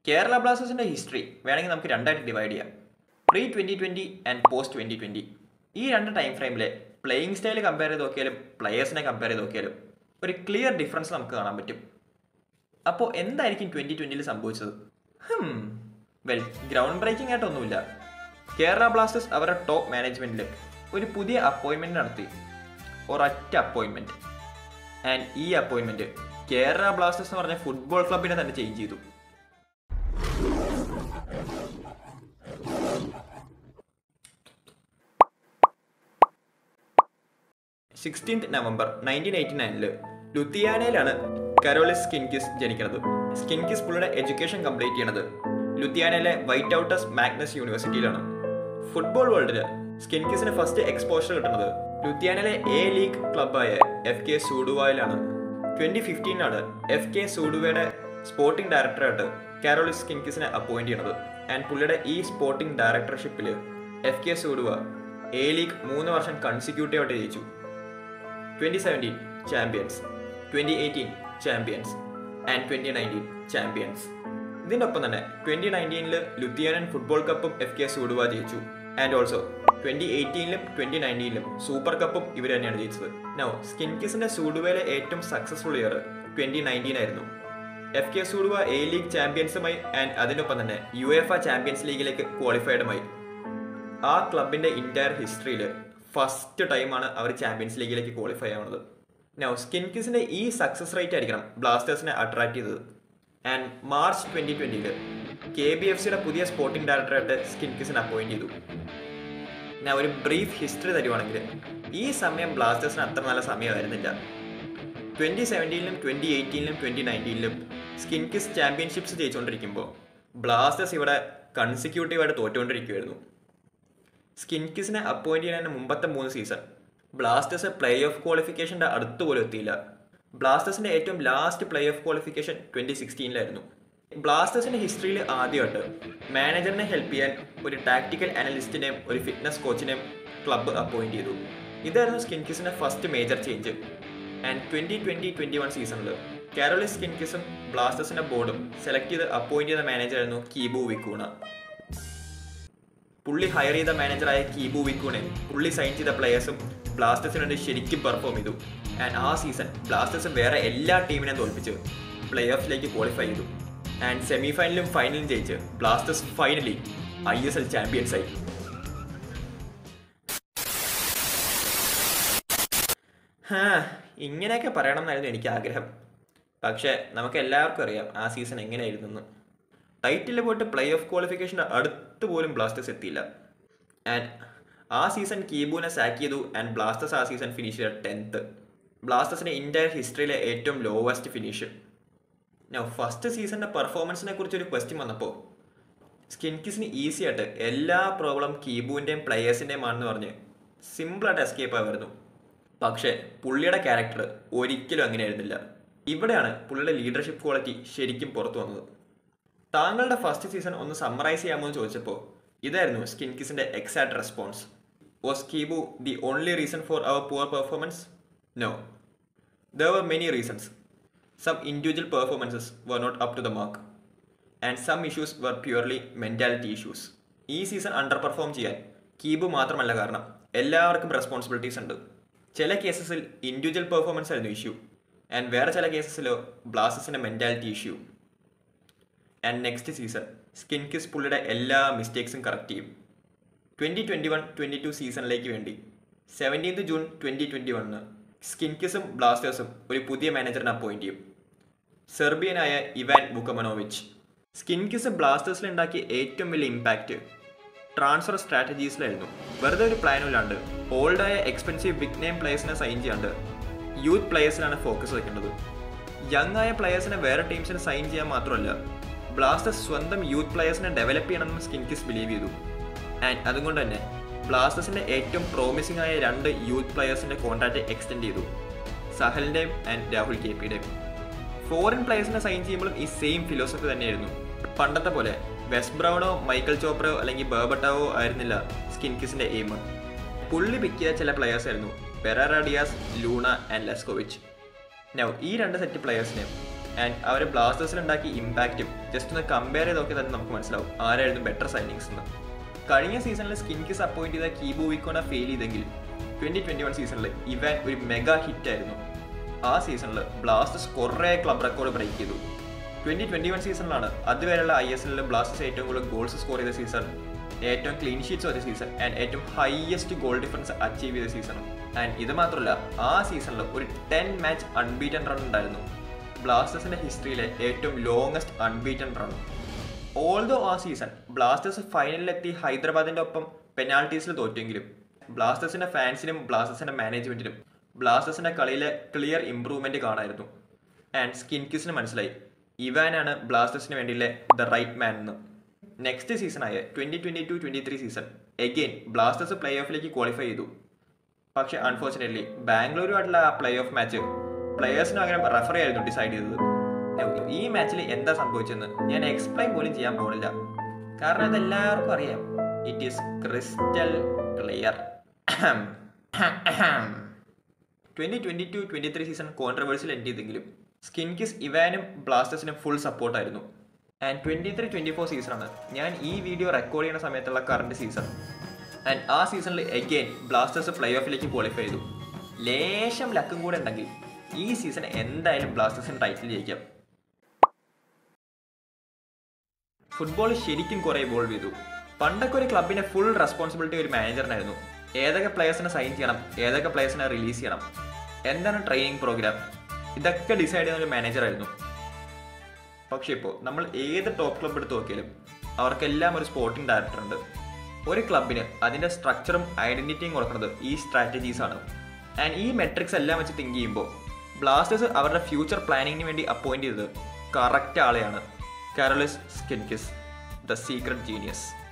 കേരള ബ്ലാസ്റ്റേഴ്സിന്റെ ഹിസ്റ്ററി വേണമെങ്കിൽ നമുക്ക് രണ്ടായിട്ട് ഡിവൈഡ് ചെയ്യാം pre twenty twenty and post twenty twenty ഈ രണ്ട് ടൈം ഫ്രെയിമിലെ പ്ലേയിങ് സ്റ്റൈൽ കമ്പയർ ചെയ്ത് നോക്കിയാലും പ്ലെയേഴ്സിനെ കമ്പയർ ചെയ്ത് നോക്കിയാലും ഒരു ക്ലിയർ ഡിഫറൻസ് നമുക്ക് കാണാൻ പറ്റും അപ്പോൾ എന്തായിരിക്കും ട്വന്റി ട്വന്റിയിൽ സംഭവിച്ചത് ഹും വെൽ ഗ്രൗണ്ട് ബ്രേക്കിംഗ് ആയിട്ടൊന്നുമില്ല കേരള ബ്ലാസ്റ്റേഴ്സ് അവരുടെ ടോപ്പ് മാനേജ്മെന്റിൽ ഒരു പുതിയ അപ്പോയിൻമെന്റ് നടത്തി ഒരൊറ്റ അപ്പോയിൻമെന്റ് ആൻഡ് ഈ അപ്പോയിൻമെന്റ് കേരള ബ്ലാസ്റ്റേഴ്സ് എന്ന് പറഞ്ഞ ഫുട്ബോൾ ക്ലബിനെ തന്നെ ചേഞ്ച് ചെയ്തു സിക്സ്റ്റീൻത് നവംബർ നയൻറ്റീൻ എയ്റ്റി നയനില് ലുത്തിയാനയിലാണ് കരോളിസ് സ്കിൻകിസ് ജനിക്കുന്നത് സ്കിൻകിസ് പുള്ളിയുടെ എഡ്യൂക്കേഷൻ കംപ്ലീറ്റ് ചെയ്യണത് ലുത്തിയാനയിലെ വൈറ്റ് ഔട്ടസ് മാഗ്നസ് യൂണിവേഴ്സിറ്റിയിലാണ് ഫുട്ബോൾ വേൾഡില് സ്കിൻകിസിന് ഫസ്റ്റ് എക്സ്പോഷർ കിട്ടുന്നത് ലുത്തിയാനയിലെ എ ലീഗ് ക്ലബായ എഫ് കെ സൂഡുവായിലാണ് ട്വന്റി ഫിഫ്റ്റീനിലാണ് എഫ് കെ സൂഡുവയുടെ സ്പോർട്ടിംഗ് ഡയറക്ടറായിട്ട് കാരോളിസ് സ്കിൻകിസിനെ അപ്പോയിന്റ് ചെയ്യണത് ആൻഡ് പുള്ളിയുടെ ഈ സ്പോർട്ടിംഗ് ഡയറക്ടർഷിപ്പിൽ F K Suduva A league മൂന്ന് വർഷം കൺസിക്യൂട്ടീവ് ആയിട്ട് ജയിച്ചു twenty seventeen champions twenty eighteen champions and twenty nineteen champions ഇതിൻ്റെ ഒപ്പം തന്നെ ട്വന്റി നയൻറ്റീനിൽ ലുത്തിയാനൻ ഫുട്ബോൾ കപ്പും എഫ് കെ സൂഡുവ ജയിച്ചു ആൻഡ് ഓൾസോ ട്വന്റി എയ്റ്റീനിലും ട്വന്റി നയൻറ്റീനിലും സൂപ്പർ കപ്പും ഇവർ തന്നെയാണ് ജയിച്ചത് നോ സ്കിൻകിസിന്റെ സൂഡുവയിലെ ഏറ്റവും സക്സസ്ഫുൾ ഇയർ ട്വന്റി നയൻറ്റീൻ ആയിരുന്നു F K Suduva A league ചാമ്പ്യൻസുമായി ആൻഡ് അതിനൊപ്പം തന്നെ യു എഫ് എ ചാമ്പ്യൻസ് ലീഗിലേക്ക് ക്വാളിഫൈഡുമായി ആ ക്ലബിന്റെ ഇന്റയർ ഹിസ്റ്ററിയിൽ ഫസ്റ്റ് ടൈമാണ് അവർ ചാമ്പ്യൻസ് ലീഗിലേക്ക് ക്വാളിഫൈ ആവുന്നത് നൗ സ്കിൻകിസിന്റെ ഈ സക്സസ് റേറ്റ് ആയിരിക്കണം ബ്ലാസ്റ്റേഴ്സിനെ അട്രാക്ട് ചെയ്തത് ആൻഡ് മാർച്ച് ട്വന്റി ട്വന്റിയിൽ കെ ബി എഫ് സിയുടെ പുതിയ സ്പോർട്ടിംഗ് ഡയറക്ടറായിട്ട് സ്കിൻകിസിനെ അപ്പോയിന്റ് ചെയ്തു ഞാൻ ഒരു ബ്രീഫ് ഹിസ്റ്ററി തരുവാണെങ്കിൽ ഈ സമയം ബ്ലാസ്റ്റേഴ്സിന് അത്ര നല്ല സമയമായിരുന്നില്ല ട്വന്റി സെവൻറ്റീനിലും ട്വന്റി എയ്റ്റീനിലും ട്വന്റി നയൻറ്റീനിലും സ്കിൻകിസ് ചാമ്പ്യൻഷിപ്സ് ജയിച്ചുകൊണ്ടിരിക്കുമ്പോൾ ബ്ലാസ്റ്റേഴ്സ് ഇവിടെ കൺസിക്യൂട്ടീവായിട്ട് തോറ്റുകൊണ്ടിരിക്കുകയായിരുന്നു സ്കിൻകിസിനെ അപ്പോയിന്റ് ചെയ്യുന്നതിന് മുമ്പത്തെ മൂന്ന് സീസൺ ബ്ലാസ്റ്റേഴ്സ് പ്ലേ ഓഫ് ക്വാളിഫിക്കേഷന്റെ അടുത്ത് പോലും എത്തിയില്ല ബ്ലാസ്റ്റേഴ്സിന്റെ ഏറ്റവും last playoff qualification twenty സിക്സ്റ്റീനിലായിരുന്നു ബ്ലാസ്റ്റേഴ്സിന്റെ ഹിസ്റ്ററിയിൽ ആദ്യമായിട്ട് മാനേജറിനെ ഹെൽപ്പ് ചെയ്യാൻ ഒരു ടാക്ടിക്കൽ അനലിസ്റ്റിനെയും ഒരു ഫിറ്റ്നസ് കോച്ചിനെയും ക്ലബ്ബ് അപ്പോയിന്റ് ചെയ്തു ഇതായിരുന്നു സ്കിൻകിസിന്റെ first major change and twenty twenty twenty one സീസണിൽ കാരോളി സ്കിൻകിസും ബ്ലാസ്റ്റേഴ്സിന്റെ ബോർഡും സെലക്ട് ചെയ്ത് അപ്പോയിന്റ് ചെയ്ത മാനേജറായിരുന്നു കീബു വിക്കൂണ പുള്ളി ഹയർ ചെയ്ത മാനേജറായ കീബു വിക്കൂണെ പുള്ളി സൈൻ ചെയ്ത പ്ലെയേഴ്സും ബ്ലാസ്റ്റേഴ്സിന് വേണ്ടി ശരിക്കും പെർഫോം ചെയ്തു ആൻഡ് ആ സീസൺ ബ്ലാസ്റ്റേഴ്സ് വേറെ എല്ലാ ടീമിനെയും തോൽപ്പിച്ച് പ്ലേ ഓഫിലേക്ക് ക്വാളിഫൈ ചെയ്തു ആൻഡ് സെമി ഫൈനലും ഫൈനലും ജയിച്ച് Blasters finally I S L champions ആയി ഹാ ഇങ്ങനെയൊക്കെ പറയണം എന്നായിരുന്നു എനിക്ക് ആഗ്രഹം പക്ഷേ നമുക്ക് എല്ലാവർക്കും അറിയാം ആ സീസൺ എങ്ങനെയായിരുന്നു ടൈറ്റിൽ പോയിട്ട് പ്ലേ ഓഫ് ക്വാളിഫിക്കേഷൻ്റെ അടുത്ത് പോലും ബ്ലാസ്റ്റേഴ്സ് എത്തിയില്ല ആൻഡ് ആ സീസൺ കീബുവിനെ സാക്ക് ചെയ്തു ആൻഡ് ബ്ലാസ്റ്റേഴ്സ് ആ സീസൺ ഫിനിഷ് ചെയ്ത ടെൻത്ത് ബ്ലാസ്റ്റേഴ്സിൻ്റെ ഇന്ത്യൻ ഹിസ്റ്ററിയിലെ ഏറ്റവും ലോവസ്റ്റ് ഫിനിഷ് ഞാൻ ഫസ്റ്റ് സീസണിൻ്റെ പെർഫോമൻസിനെ കുറിച്ച് ഒരു ക്വസ്റ്റ്യൻ വന്നപ്പോൾ സ്കിൻകിസിന് ഈസി ആയിട്ട് എല്ലാ പ്രോബ്ലം കീബുവിൻ്റെയും പ്ലെയേഴ്സിൻ്റെയും ആണെന്ന് പറഞ്ഞ് സിമ്പിളായിട്ട് എസ്കേപ്പ് ആവായിരുന്നു പക്ഷേ പുള്ളിയുടെ ക്യാരക്ടർ ഒരിക്കലും അങ്ങനെയായിരുന്നില്ല ഇവിടെയാണ് പുള്ളിയുടെ ലീഡർഷിപ്പ് ക്വാളിറ്റി ശരിക്കും പുറത്തു വന്നത് താങ്കളുടെ ഫസ്റ്റ് സീസൺ ഒന്ന് സമ്മറൈസ് ചെയ്യാമോ എന്ന് ചോദിച്ചപ്പോൾ ഇതായിരുന്നു സ്കിൻകിസിന്റെ exact response was Kibu the only reason for our poor performance no there were many reasons some individual performances were not up to the mark and some issues were purely mentality issues ഈ season underperform ചെയ്യാൻ Kibu മാത്രമല്ല കാരണം എല്ലാവർക്കും responsibilities ഉണ്ട് ചില കേസസിൽ individual performance ആയിരുന്നു issue and വേറെ ചില കേസസിലോ ബ്ലാസ്റ്റേഴ്സിൻ്റെ mentality issue and next season Skinkys പുള്ളിയുടെ എല്ലാ മിസ്റ്റേക്സും കറക്റ്റ് ചെയ്യും twenty twenty one twenty two സീസണിലേക്ക് വേണ്ടി സെവൻറ്റീൻത് ജൂൺ ട്വൻ്റി ട്വൻ്റി വണ്ണിന് സ്കിൻകിസും ബ്ലാസ്റ്റേഴ്സും ഒരു പുതിയ മാനേജറിനെ അപ്പോയിന്റ് ചെയ്യും സെർബിയനായ ഇവാൻ ബുക്കമനോവിച്ച് സ്കിൻകിസ് ബ്ലാസ്റ്റേഴ്സിൽ ഉണ്ടാക്കിയ ഏറ്റവും വലിയ ഇമ്പാക്റ്റ് ട്രാൻസ്ഫർ സ്ട്രാറ്റജീസിലായിരുന്നു വെറുതെ ഒരു പ്ലാനും ഇല്ലാണ്ട് ഓൾഡായ എക്സ്പെൻസീവ് ബിഗ് നെയിം പ്ലേയേഴ്സിനെ സൈൻ ചെയ്യാണ്ട് യൂത്ത് പ്ലേയേഴ്സിനാണ് ഫോക്കസ് വയ്ക്കേണ്ടത് യങ് ആയ പ്ലേയേഴ്സിനെ വേറെ ടീംസിന് സൈൻ ചെയ്യാൻ മാത്രമല്ല ബ്ലാസ്റ്റേഴ്സ് സ്വന്തം യൂത്ത് പ്ലേയേഴ്സിനെ ഡെവലപ്പ് ചെയ്യണമെന്ന് സ്കിൻകിസ് ബിലീവ് ചെയ്തു ആൻഡ് അതുകൊണ്ട് തന്നെ ബ്ലാസ്റ്റേഴ്സിന്റെ ഏറ്റവും പ്രോമിസിംഗ് ആയ രണ്ട് യൂത്ത് പ്ലേയേഴ്സിന്റെ കോൺട്രാക്ട് എക്സ്റ്റെൻഡ് ചെയ്തു സഹലിന്റെയും ആൻഡ് രാഹുൽ കെ പിയുടെയും ഫോറിൻ പ്ലേയേഴ്സിനെ സൈൻ ചെയ്യുമ്പോഴും ഈ സെയിം ഫിലോസഫി തന്നെയായിരുന്നു പണ്ടത്തെ പോലെ വെസ്റ്റ് ബ്രൗണോ മൈക്കൽ ചോപ്രയോ അല്ലെങ്കിൽ ബേബട്ടാവോ ആയിരുന്നില്ല സ്കിൻകിസിന്റെ എയിം പുള്ളി പിക്ക് ചെയ്ത ചില പ്ലേയേഴ്സ് ആയിരുന്നു Pereyra Diaz Luna and Leskovic now ഈ രണ്ട് സെറ്റ് പ്ലേയേഴ്സിനെ ആൻഡ് അവർ ബ്ലാസ്റ്റേഴ്സിൽ ഉണ്ടാക്കിയ ഇമ്പാക്റ്റും ജസ്റ്റ് ഒന്ന് കമ്പയർ ചെയ്ത് നോക്കിയാൽ തന്നെ നമുക്ക് മനസ്സിലാവും ആരായിരുന്നു ബെറ്റർ സൈനിങ്സ് എന്ന് കഴിഞ്ഞ സീസണിൽ സ്കിൻകിസ് അപ്പോയിന്റ് ചെയ്ത കീബോ വിക്കോണ ഫെയിൽ ചെയ്തെങ്കിൽ ട്വന്റി ട്വന്റി വൺ സീസണിൽ ഇവാൻ ഒരു മെഗാ ഹിറ്റ് ആയിരുന്നു ആ സീസണിൽ ബ്ലാസ്റ്റേഴ്സ് കുറേ ക്ലബ് റെക്കോർഡ് ബ്രേക്ക് ചെയ്തു ട്വന്റി ട്വന്റി വൺ സീസണിലാണ് അതുവരെയുള്ള ഐ എസ് എല്ലിൽ ബ്ലാസ്റ്റേഴ്സ് ഏറ്റവും കൂടുതൽ ഗോൾസ് സ്കോർ ചെയ്ത സീസൺ ഏറ്റവും ക്ലീൻ ഷീറ്റ്സ് ഒരു സീസൺ ആൻഡ് ഏറ്റവും ഹയസ്റ്റ് ഗോൾ ഡിഫറൻസ് അച്ചീവ് ചെയ്ത സീസൺ ആൻഡ് ഇത് മാത്രമല്ല ആ സീസണിൽ ഒരു ടെൻ മാച്ച് അൺബീറ്റൻ റൺ ഉണ്ടായിരുന്നു ബ്ലാസ്റ്റേഴ്സിന്റെ ഹിസ്റ്ററിയിലെ ഏറ്റവും ലോങ്ങസ്റ്റ് അൺബീറ്റൻ റൺ ഓൾദോ ആ സീസൺ ബ്ലാസ്റ്റേഴ്സ് ഫൈനലിലെത്തി ഹൈദരാബാദിന്റെ ഒപ്പം പെനാൾട്ടീസിൽ തോറ്റെങ്കിലും ബ്ലാസ്റ്റേഴ്സിന്റെ ഫാൻസിനും ബ്ലാസ്റ്റേഴ്സിന്റെ മാനേജ്മെന്റിനും ബ്ലാസ്റ്റേഴ്സിന്റെ കളിയിലെ ക്ലിയർ ഇംപ്രൂവ്മെന്റ് കാണായിരുന്നു ആൻഡ് സ്കിൻകിസിന് മനസ്സിലായി ഇവാനാണ് ബ്ലാസ്റ്റേഴ്സിന് വേണ്ടിയിലെ ദ റൈറ്റ് മാൻ എന്ന് നെക്സ്റ്റ് സീസണായ twenty twenty two twenty three season again Blasters play ഓഫിലേക്ക് ക്വാളിഫൈ ചെയ്തു പക്ഷേ അൺഫോർച്ചുനേറ്റ്ലി ബാംഗ്ലൂരുമായിട്ടുള്ള ആ പ്ലേ ഓഫ് മാച്ച് പ്ലെയേഴ്സിന് അങ്ങനെ റെഫർ ആയിരുന്നു ഡിസൈഡ് ചെയ്തത് ഈ മാച്ചിൽ എന്താ സംഭവിച്ചെന്ന് ഞാൻ എക്സ്പ്ലെയിൻ പോലും ചെയ്യാൻ പോകുന്നില്ല കാരണം ഇതെല്ലാവർക്കും അറിയാം it is crystal clear twenty twenty two twenty three season കോൺട്രവേഴ്സിൽ എൻഡ് ചെയ്തെങ്കിലും സ്കിൻകിസ് ഇവാനും ബ്ലാസ്റ്റേഴ്സിനും ഫുൾ സപ്പോർട്ടായിരുന്നു and twenty three twenty four സീസണാണ് ഞാൻ ഈ വീഡിയോ റെക്കോർഡ് ചെയ്യുന്ന സമയത്തുള്ള കറണ്ട് സീസൺ ആൻഡ് ആ സീസണിൽ എഗെയിൻ ബ്ലാസ്റ്റേഴ്സ് പ്ലേ ഓഫിലേക്ക് ക്വാളിഫൈ ചെയ്തു ലേശം ലക്കും കൂടെ ഉണ്ടെങ്കിൽ ഈ സീസൺ എന്തായാലും ബ്ലാസ്റ്റേഴ്സിന് ടൈറ്റിൽ ജയിക്കാം ഫുട്ബോൾ ശരിക്കും കുറെ ഇവോൾവ് ചെയ്തു പണ്ടൊക്കെ ഒരു ക്ലബിന്റെ ഫുൾ റെസ്പോൺസിബിലിറ്റി ഒരു മാനേജറിനായിരുന്നു ഏതൊക്കെ പ്ലേയേഴ്സിനെ സൈൻ ചെയ്യണം ഏതൊക്കെ പ്ലേയേഴ്സിനെ റിലീസ് ചെയ്യണം എന്താണ് ട്രെയിനിങ് പ്രോഗ്രാം ഇതൊക്കെ ഡിസൈഡ് ചെയ്യുന്ന ഒരു മാനേജറായിരുന്നു പക്ഷേ ഇപ്പോൾ നമ്മൾ ഏത് ടോപ്പ് ക്ലബ് എടുത്ത് നോക്കിയാലും അവർക്കെല്ലാം ഒരു സ്പോർട്ടിംഗ് ഡയറക്ടർ ഉണ്ട് ഒരു ക്ലബിന് അതിന്റെ സ്ട്രക്ചറും ഐഡന്റിറ്റിയും കൊടുക്കുന്നത് ഈ സ്ട്രാറ്റജീസ് ആണ് ആൻഡ് ഈ മെട്രിക്സ് എല്ലാം വെച്ച് തിങ്ക് ചെയ്യുമ്പോൾ ബ്ലാസ്റ്റേഴ്സ് അവരുടെ ഫ്യൂച്ചർ പ്ലാനിങ്ങിന് വേണ്ടി അപ്പോയിന്റ് ചെയ്തത് കറക്റ്റ് ആളെയാണ് Karolis Skinkys the secret genius